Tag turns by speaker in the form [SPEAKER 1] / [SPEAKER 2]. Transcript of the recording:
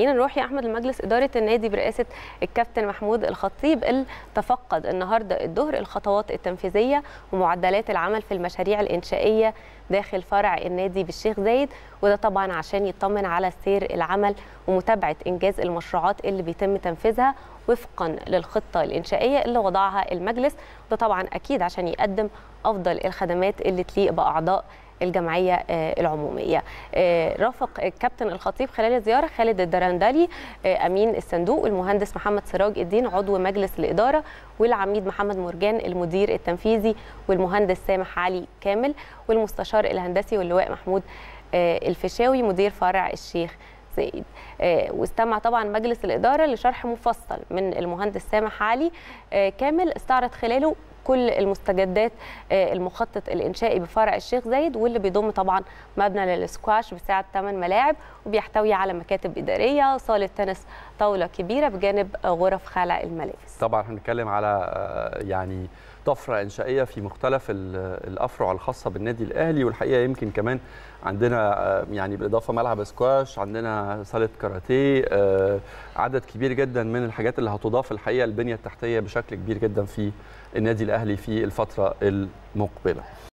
[SPEAKER 1] خلينا نروح يا احمد لمجلس اداره النادي برئاسه الكابتن محمود الخطيب اللي تفقد النهارده الظهر الخطوات التنفيذيه ومعدلات العمل في المشاريع الانشائيه داخل فرع النادي بالشيخ زايد وده طبعا عشان يطمن على سير العمل ومتابعه انجاز المشروعات اللي بيتم تنفيذها وفقا للخطه الانشائيه اللي وضعها المجلس ده طبعا اكيد عشان يقدم افضل الخدمات اللي تليق باعضاء الجمعيه العموميه رافق الكابتن الخطيب خلال الزياره خالد الدرندلي امين الصندوق والمهندس محمد سراج الدين عضو مجلس الاداره والعميد محمد مرجان المدير التنفيذي والمهندس سامح علي كامل والمستشار الهندسي واللواء محمود الفيشاوي مدير فرع الشيخ زايد واستمع طبعا مجلس الاداره لشرح مفصل من المهندس سامح علي كامل استعرض خلاله كل المستجدات المخطط الانشائي بفرع الشيخ زايد واللي بيضم طبعا مبنى للسكواش بسعه 8 ملاعب وبيحتوي على مكاتب اداريه صاله تنس طاوله كبيره بجانب غرف خلع الملابس.
[SPEAKER 2] طبعا احنا بنتكلم على يعني طفره انشائيه في مختلف الافرع الخاصه بالنادي الاهلي والحقيقه يمكن كمان عندنا يعني بالاضافه ملعب سكواش عندنا صاله كاراتيه عدد كبير جدا من الحاجات اللي هتضاف الحقيقه البنيه التحتيه بشكل كبير جدا في النادي الاهلي في الفتره المقبله